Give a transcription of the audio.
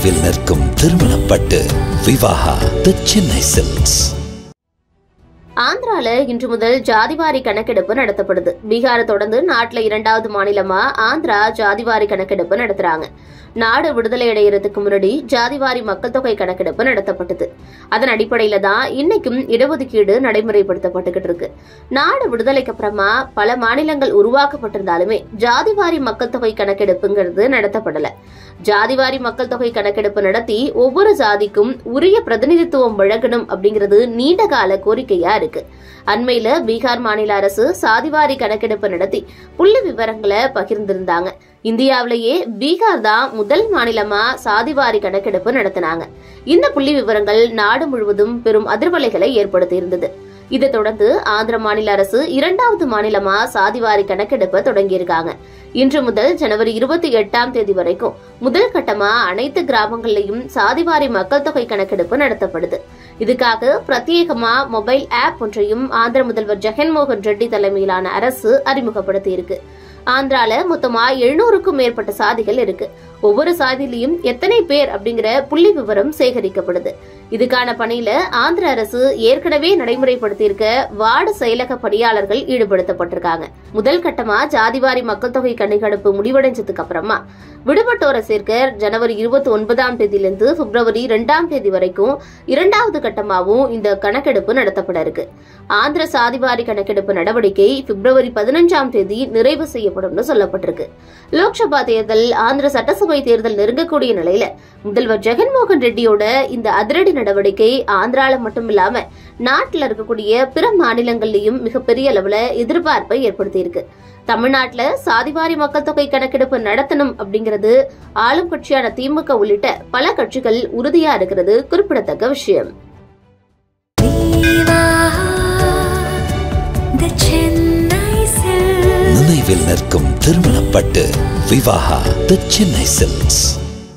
நினைவில் நிற்கும் திருமணப்பட்டு விவாகா தி சென்னை சில்க்ஸ் ஆந்திரால இன்று முதல் ஜாதிவாரி கணக்கெடுப்பு நடத்தப்படுது பீகாரை தொடர்ந்து நாட்டுல இரண்டாவது மாநிலமா ஆந்திரா ஜாதிவாரி கணக்கெடுப்பு நடத்துறாங்க நாடு விடுதலை அடைகிறதுக்கு முன்னாடி ஜாதிவாரி மக்கள் தொகை கணக்கெடுப்பு நடத்தப்பட்டது அதன் அடிப்படையில தான் இன்னைக்கும் இடஒதுக்கீடு நடைமுறைப்படுத்தப்பட்டுகிட்டு இருக்கு நாடு விடுதலைக்கு அப்புறமா பல மாநிலங்கள் உருவாக்கப்பட்டிருந்தாலுமே ஜாதிவாரி மக்கள் தொகை கணக்கெடுப்புங்கிறது நடத்தப்படல ஜாதிவாரி மக்கள் தொகை கணக்கெடுப்பு நடத்தி ஒவ்வொரு ஜாதிக்கும் உரிய பிரதிநிதித்துவம் வழங்கணும் அப்படிங்கிறது நீண்ட கால கோரிக்கையா இருக்கு அண்மையில பீகார் மாநில அரசு சாதிவாரி கணக்கெடுப்பு நடத்தி புள்ளி விவரங்களை பகிர்ந்திருந்தாங்க இந்தியாவிலேயே பீகார் தான் முதல் மாநிலமா சாதிவாரி கணக்கெடுப்பு நடத்தினாங்க இந்த புள்ளி விவரங்கள் நாடு முழுவதும் பெரும் அதிர்வலைகளை ஏற்படுத்தி இருந்தது இதை தொடர்ந்து ஆந்திர மாநில அரசு இரண்டாவது மாநிலமா சாதிவாரி கணக்கெடுப்பை தொடங்கியிருக்காங்க இன்று முதல் ஜனவரி இருபத்தி எட்டாம் தேதி வரைக்கும் முதல் கட்டமா அனைத்து கிராமங்கள்லயும் சாதிவாரி மக்கள் தொகை கணக்கெடுப்பு நடத்தப்படுது இதுக்காக பிரத்யேகமா மொபைல் ஆப் ஒன்றையும் ஆந்திர முதல்வர் ஜெகன்மோகன் ரெட்டி தலைமையிலான அரசு அறிமுகப்படுத்தி இருக்கு ஆந்திரால மொத்தமா எழுநூறுக்கும் மேற்பட்ட சாதிகள் இருக்கு ஒவ்வொரு சாதியிலையும் எத்தனை பேர் அப்படிங்கிற புள்ளி விவரம் சேகரிக்கப்படுது இதுக்கான பணியில ஆந்திர அரசு ஏற்கனவே நடைமுறைப்படுத்தி இருக்க வார்டு செயலக பணியாளர்கள் ஈடுபடுத்தப்பட்டிருக்காங்க முதல் கட்டமா ஜாதிவாரி மக்கள் தொகை கணக்கெடுப்பு முடிவடைஞ்சதுக்கு அப்புறமா விடுபட்டோரை சேர்க்க ஜனவரி இருபத்தி ஒன்பதாம் தேதியிலிருந்து பிப்ரவரி இரண்டாம் தேதி வரைக்கும் இரண்டாவது கட்டமாகவும் இந்த கணக்கெடுப்பு நடத்தப்பட இருக்கு ஆந்திர சாதிவாரி கணக்கெடுப்பு நடவடிக்கை பிப்ரவரி பதினஞ்சாம் தேதி நிறைவு செய்யப்படும்னு சொல்லப்பட்டிருக்கு லோக்சபா தேர்தல் ஆந்திர சட்டசபை தேர்தல் நெருங்கக்கூடிய நிலையில முதல்வர் ஜெகன்மோகன் ரெட்டியோட இந்த அதிரடி நடவடிக்கை ஆந்திரால மட்டும் இல்லாம நாட்டுல இருக்கக்கூடிய பிற மாநிலங்கள்லயும் மிகப்பெரிய அளவுல எதிர்பார்ப்பை ஏற்படுத்தியிருக்கு தமிழ்நாட்டுல சாதிவாரி மக்கள் தொகை கணக்கெடுப்பு நடத்தணும் அப்படிங்கிறது ஆளும் கட்சியான திமுக உள்ளிட்ட பல கட்சிகள் உறுதியா இருக்கிறது குறிப்பிடத்தக்க விஷயம் Viva the Chennai Silks. நினைவில் நிற்கும் திருமணப்பட்டு விவாகா தி சென்னை சில்க்ஸ்